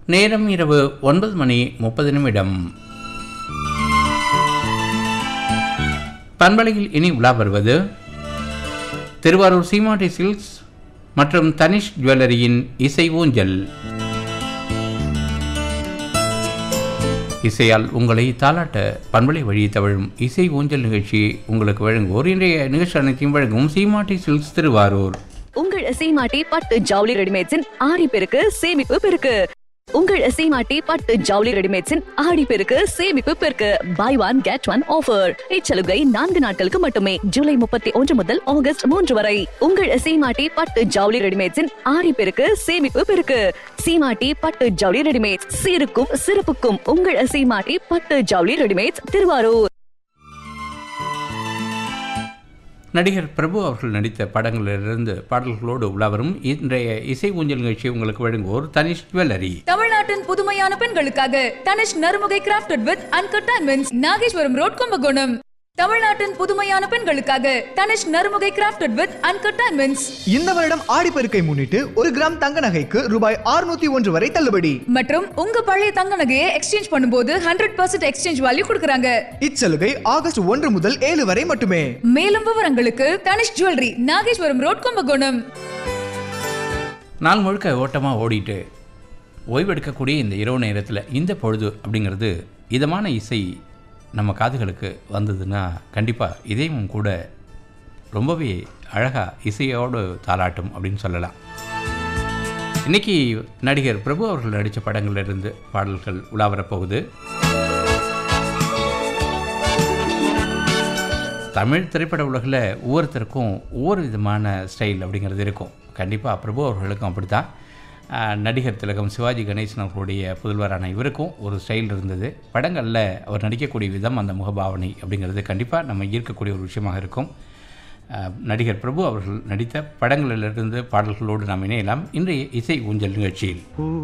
நேரம் இரவு ஒன்பது மணி முப்பது நிமிடம் பண்பலையில் இனி உலா வருவது திருவாரூர் சீமாட்டி சில்க்ஸ் மற்றும் தனிஷ் ஜுவல்லரியின் இசை ஊஞ்சல் இசையால் உங்களை தாளாட்ட பண்பலை வழி தவழும் இசை ஊஞ்சல் நிகழ்ச்சி உங்களுக்கு வழங்குவோர் இன்றைய நிகழ்ச்சி அனைத்தையும் வழங்கும் சீமாட்டி சில்க்ஸ் திருவாரூர் உங்கள் சீமாட்டி பட்டு ஜவுளி ரெடிமேட்ஸின் ஆடி பெருக்கு சேமிப்பு பெருக்கு உங்கள் சீமாட்டி பட்டு ஜவுளி ரெடிமேட்ஸின் ஆடி பெருக்கு சேமிப்பு பெருக்கு buy one get one offer இச்சலுகை நான்கு நாட்களுக்கு மட்டுமே ஜூலை முப்பத்தி ஒன்று முதல் ஆகஸ்ட் மூன்று வரை உங்கள் சீமாட்டி பட்டு ஜவுளி ரெடிமேட்ஸின் ஆடி பெருக்கு சேமிப்பு பெருக்கு சீமாட்டி பட்டு ஜவுளி ரெடிமேட்ஸ் சீருக்கும் சிறப்புக்கும் உங்கள் சீமாட்டி பட்டு ஜவுளி ரெடிமேட்ஸ் திருவாரூர் நடிகர் பிரபு அவர்கள் நடித்த படங்களிலிருந்து பாடல்களோடு உலாவரும் இன்றைய இசை ஊஞ்சல் நிகழ்ச்சி உங்களுக்கு வழங்குவோர் தனிஷ் ஜுவல்லரி தமிழ்நாட்டின் புதுமையான பெண்களுக்காக Tanishq Narumugai crafted with uncut diamonds Nageswaram road Kumbakonam தமிழ்நாட்டின் புதுமையான பெண்களுக்காக Tanishq Narumugai crafted with uncut diamonds இந்த வருடம் ஆடிப்பெருக்கை முன்னிட்டு ஒரு கிராம் தங்க நகைக்கு ரூபாய் 601 ஒன்று வரை தள்ளுபடி மற்றும் உங்க பழைய தங்க நகையை எக்ஸ்சேஞ்ச் பண்ணும்போது ஹண்ட்ரட் பர்சன்ட் எக்ஸ்சேஞ்ச் வேல்யூ கொடுக்குறாங்க இச்சலுகை ஆகஸ்ட் ஒன்று முதல் ஏழு வரை மட்டுமே மேலும் விவரங்களுக்கு தனிஷ் ஜுவல்லரி நாகேஸ்வரம் ரோட் கும்பகோணம் நாள் முழுக்க ஓட்டமாக ஓடிட்டு ஓய்வெடுக்கக்கூடிய இந்த இரவு நேரத்தில் இந்த பொழுது அப்படிங்கிறது இதமான இசை நம்ம காதுகளுக்கு வந்ததுன்னா கண்டிப்பாக இதயமும் கூட ரொம்பவே அழகாக இசையோடு தாளாட்டும் அப்படின்னு சொல்லலாம் இன்னைக்கு நடிகர் பிரபு அவர்கள் நடித்த படங்களிலிருந்து பாடல்கள் உலா வரப்போகுது தமிழ் திரைப்பட உலகில் ஒவ்வொருத்தருக்கும் ஒவ்வொரு விதமான ஸ்டைல் அப்படிங்கிறது இருக்கும் கண்டிப்பாக பிரபு அவர்களுக்கும் அப்படி தான் நடிகர் திலகம் சிவாஜி கணேசன் அவர்களுடைய புதல்வரான இவருக்கும் ஒரு ஸ்டைல் இருந்தது படங்களில் அவர் நடிக்கக்கூடிய விதம் அந்த முகபாவனை அப்படிங்கிறது கண்டிப்பாக நம்ம ஈர்க்கக்கூடிய ஒரு விஷயமாக இருக்கும் அஹ், நடிகர் பிரபு அவர்கள் நடித்த படங்களிலிருந்து பாடல்களோடு நாம் இணையலாம் இன்றைய இசை ஊஞ்சல் நிகழ்ச்சியில்